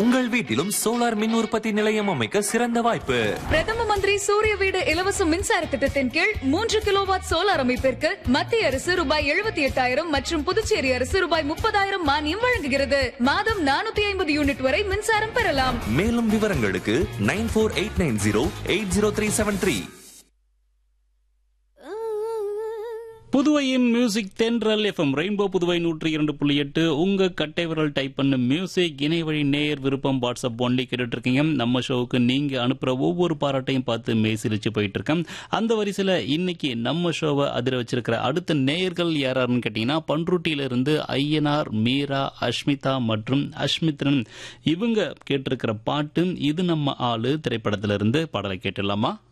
உங்கள் வீட்டிலும் சோலார் மின் உற்பத்தி நிலையம் அமைக்க சிறந்த வாய்ப்பு பிரதம மந்திரி சூரிய வீடு இலவச மின்சார திட்டத்தின் கீழ் மூன்று கிலோவாட் சோலார் அமைப்பிற்கு மத்திய அரசு ரூபாய் எழுபத்தி எட்டாயிரம் மற்றும் புதுச்சேரி அரசு ரூபாய் முப்பதாயிரம் மானியம் வழங்குகிறது மாதம் நானூத்தி ஐம்பது யூனிட் வரை மின்சாரம் பெறலாம் மேலும் விவரங்களுக்கு nine four eight nine zero eight zero three seven three புதுவையின் மியூசிக் தென்றல் எஃப்எம் ரெயின்போ புதுவை நூற்றி இரண்டு புள்ளி எட்டு உங்க கட்டை விரல் டைப் பண்ண மியூசிக் இணையவழி நேயர் விருப்பம் வாட்ஸ்அப் ஒன்லி கேட்டுட்டு இருக்கீங்க நம்ம ஷோவுக்கு நீங்க அனுப்புற ஒவ்வொரு பாராட்டையும் பார்த்து மேசிலிச்சு போயிட்டு இருக்கேன் அந்த வரிசையில இன்னைக்கு நம்ம ஷோவை அதிர வச்சிருக்கிற அடுத்த நேயர்கள் யாராருன்னு கேட்டீங்கன்னா பன்ருட்டியில இருந்து ஐயனார் மீரா அஷ்மிதா மற்றும் அஷ்மித்ரன் இவங்க கேட்டிருக்கிற பாட்டு இது நம்ம ஆளு திரைப்படத்திலிருந்து பாடலை கேட்டுடலாமா